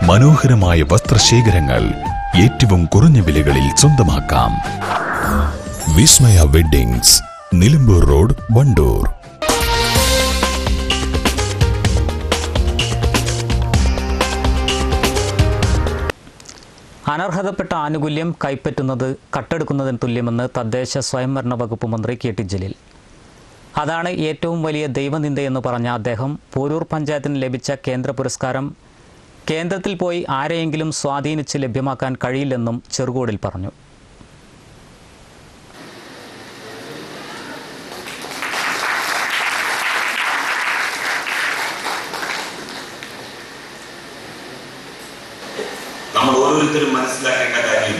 മനോഹരമായ വസ്ത്രശേഖരങ്ങൾ ഏറ്റവും കുറഞ്ഞ വിലകളിൽ സ്വന്തമാക്കാം വിസ്മയ വെഡ്ഡിങ്സ് നിലമ്പൂർ റോഡ് വണ്ടൂർ അനർഹതപ്പെട്ട ആനുകൂല്യം കൈപ്പറ്റുന്നത് കട്ടെടുക്കുന്നതിന് തുല്യമെന്ന് തദ്ദേശ സ്വയംഭരണ വകുപ്പ് മന്ത്രി കെ ടി ജലീൽ അതാണ് ഏറ്റവും വലിയ ദൈവനിന്ദയെന്ന് പറഞ്ഞ അദ്ദേഹം പോരൂർ പഞ്ചായത്തിന് ലഭിച്ച കേന്ദ്ര പുരസ്കാരം കേന്ദ്രത്തിൽ പോയി ആരെയെങ്കിലും സ്വാധീനിച്ച് ലഭ്യമാക്കാൻ കഴിയില്ലെന്നും ചെറുകോടിൽ പറഞ്ഞു നമ്മൾ ഓരോരുത്തരും മനസ്സിലാക്കേണ്ട കാര്യം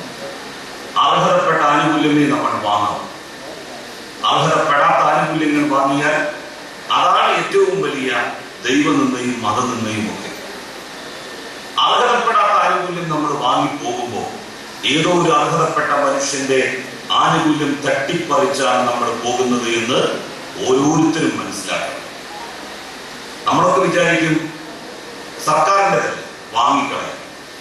അർഹതപ്പെട്ട ആനുകൂല്യമേ നമ്മൾ വാങ്ങണം അർഹതപ്പെടാത്ത ആനുകൂല്യങ്ങൾ വാങ്ങിയാൽ അതാണ് ഏറ്റവും വലിയ ദൈവനിന്ദയും മതനിന്ദയും ഒക്കെ അർഹതപ്പെടാത്ത ആനുകൂല്യം നമ്മൾ വാങ്ങിപ്പോകുമ്പോൾ ഏതോ ഒരു അർഹതപ്പെട്ട മനുഷ്യന്റെ ആനുകൂല്യം തട്ടിപ്പറിച്ചാണ് നമ്മൾ പോകുന്നത് എന്ന് ഓരോരുത്തരും മനസ്സിലാക്കണം നമ്മളൊക്കെ വിചാരിക്കും സർക്കാരിന്റെ വാങ്ങിക്കളയും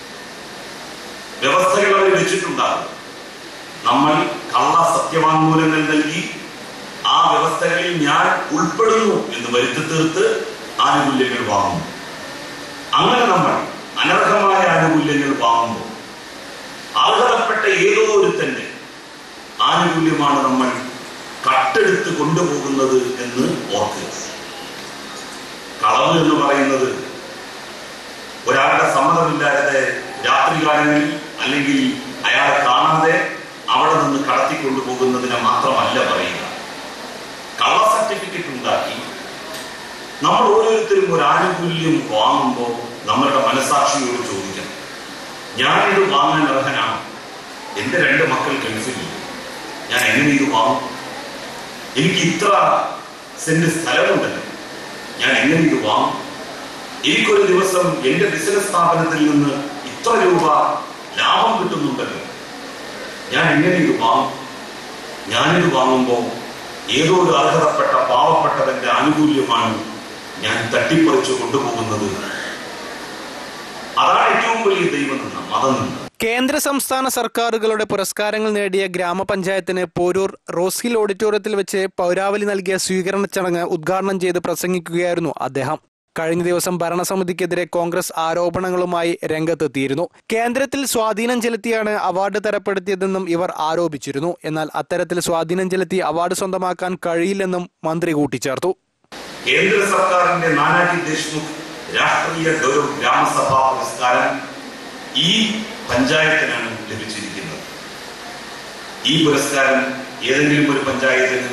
വ്യവസ്ഥകൾ അവർ വെച്ചിട്ടുണ്ടാകും നമ്മൾ കള്ള സത്യവാങ്മൂലങ്ങൾ നൽകി ആ വ്യവസ്ഥകളിൽ ഞാൻ ഉൾപ്പെടുന്നു എന്ന് വരുത്തി തീർത്ത് ആനുകൂല്യങ്ങൾ വാങ്ങുന്നു അങ്ങനെ നമ്മൾ അനർഹമായ ആനുകൂല്യങ്ങൾ വാങ്ങുമ്പോൾ അർഹതപ്പെട്ട ഏതോ ഒരുത്തന്റെ ആനുകൂല്യമാണ് നമ്മൾ കട്ടെടുത്ത് കൊണ്ടുപോകുന്നത് എന്ന് ഓർക്കുക കളവ് എന്ന് പറയുന്നത് ഒരാളുടെ സമ്മതമില്ലാതെ രാത്രികാലങ്ങളിൽ അല്ലെങ്കിൽ അയാളെ കാണാതെ അവിടെ നിന്ന് കടത്തിക്കൊണ്ടുപോകുന്നതിനെ മാത്രമല്ല പറയുക കള്ള സർട്ടിഫിക്കറ്റ് ഉണ്ടാക്കി നമ്മൾ ഓരോരുത്തരും ഒരു ആനുകൂല്യം വാങ്ങുമ്പോൾ നമ്മളുടെ മനസാക്ഷിയോട് ചോദിക്കണം ഞാനിത് വാങ്ങാൻ അർഹനാണ് എന്റെ രണ്ട് മക്കൾ ഗൾഫിലില്ല ഞാൻ എങ്ങനെ ഇത് വാങ്ങും എനിക്ക് ഇത്ര സെന്റ് സ്ഥലമുണ്ടല്ലോ ഞാൻ എങ്ങനെ ഇത് വാങ്ങും എനിക്കൊരു ദിവസം എന്റെ ബിസിനസ് സ്ഥാപനത്തിൽ നിന്ന് ഇത്ര രൂപ ലാഭം കിട്ടുന്നുണ്ടല്ലോ ഞാൻ എങ്ങനെ ഇത് വാങ്ങും ഞാനിത് വാങ്ങുമ്പോൾ ഏതോ ഒരു അർഹതപ്പെട്ട പാവപ്പെട്ടവന്റെ ആനുകൂല്യമാണ് ഞാൻ തട്ടിപ്പറിച്ചു കൊണ്ടുപോകുന്നത് അതാണ് ഏറ്റവും വലിയ ദൈവം നിന്ന് മതം നിന്ന് കേന്ദ്ര സംസ്ഥാന സർക്കാരുകളുടെ പുരസ്കാരങ്ങൾ നേടിയ ഗ്രാമപഞ്ചായത്തിന് പോരൂർ റോസ് ഹിൽ ഓഡിറ്റോറിയത്തിൽ വെച്ച് പൗരാവലി നൽകിയ സ്വീകരണ ചടങ്ങ് ഉദ്ഘാടനം ചെയ്ത് പ്രസംഗിക്കുകയായിരുന്നു അദ്ദേഹം കഴിഞ്ഞ ദിവസം ഭരണസമിതിക്കെതിരെ കോൺഗ്രസ് ആരോപണങ്ങളുമായി രംഗത്തെത്തിയിരുന്നു കേന്ദ്രത്തിൽ സ്വാധീനം ചെലുത്തിയാണ് അവാർഡ് തരപ്പെടുത്തിയതെന്നും ഇവർ ആരോപിച്ചിരുന്നു എന്നാൽ അത്തരത്തിൽ സ്വാധീനം ചെലുത്തി അവാർഡ് സ്വന്തമാക്കാൻ കഴിയില്ലെന്നും മന്ത്രി കൂട്ടിച്ചേർത്തു കേന്ദ്ര സർക്കാരിന്റെ നാനാജി ദേശ്മുഖ് രാഷ്ട്രീയ ഗൗരവ് ഗ്രാമസഭാ പുരസ്കാരം ഈ പഞ്ചായത്തിനാണ് ലഭിച്ചിരിക്കുന്നത് ഈ പുരസ്കാരം ഏതെങ്കിലും ഒരു പഞ്ചായത്തിന്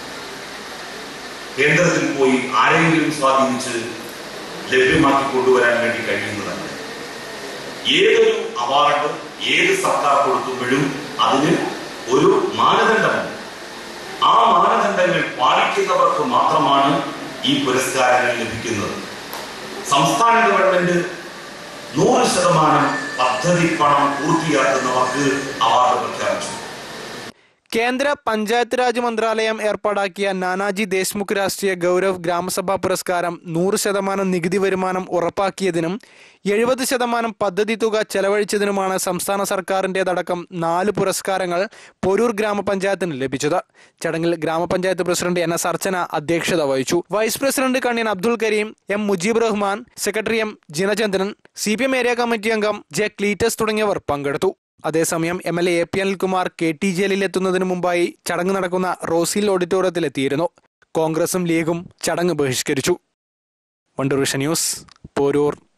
കേന്ദ്രത്തിൽ പോയി ആരെങ്കിലും സ്വാധീനിച്ച് ലഭ്യമാക്കി കൊണ്ടുവരാൻ വേണ്ടി കഴിയുന്നതല്ല ഏതൊരു അവാർഡ് ഏത് സർക്കാർ കൊടുക്കുമ്പോഴും അതിന് ഒരു മാനദണ്ഡമുണ്ട് ആ മാനദണ്ഡങ്ങൾ പാലിക്കുന്നവർക്ക് മാത്രമാണ് ഈ പുരസ്കാരങ്ങൾ ലഭിക്കുന്നത് സംസ്ഥാന ഗവൺമെന്റ് നൂറ് ശതമാനം പദ്ധതി പണം പൂർത്തിയാക്കുന്നവർക്ക് അവാർഡ് പ്രഖ്യാപിച്ചു കേന്ദ്ര പഞ്ചായത്ത് രാജ് മന്ത്രാലയം ഏർപ്പാടാക്കിയ നാനാജി ദേശ്മുഖ് രാഷ്ട്രീയ ഗൗരവ് ഗ്രാമസഭാ പുരസ്കാരം നൂറ് ശതമാനം നികുതി വരുമാനം ഉറപ്പാക്കിയതിനും എഴുപത് ശതമാനം പദ്ധതി തുക ചെലവഴിച്ചതിനുമാണ് സംസ്ഥാന സർക്കാരിൻ്റെതടക്കം നാല് പുരസ്കാരങ്ങൾ പൊരൂർ ഗ്രാമപഞ്ചായത്തിന് ലഭിച്ചത് ചടങ്ങിൽ ഗ്രാമപഞ്ചായത്ത് പ്രസിഡന്റ് എൻ എസ് അർച്ചന അധ്യക്ഷത വഹിച്ചു vice president Kanniyan Abdul Karim M Mujeeb Rahman secretary M Jinachandran C P M area committee അംഗം ജെ ക്ലീറ്റസ് തുടങ്ങിയവർ പങ്കെടുത്തു അതേസമയം M L A A P Anilkumar K T ജയിലിൽ എത്തുന്നതിനു മുമ്പായി ചടങ്ങ് നടക്കുന്ന റോസിൽ ഓഡിറ്റോറിയത്തിലെത്തിയിരുന്നു കോൺഗ്രസും ലീഗും ചടങ്ങ് ബഹിഷ്കരിച്ചു വണ്ടൂർ വിഷൻ ന്യൂസ് പോരൂർ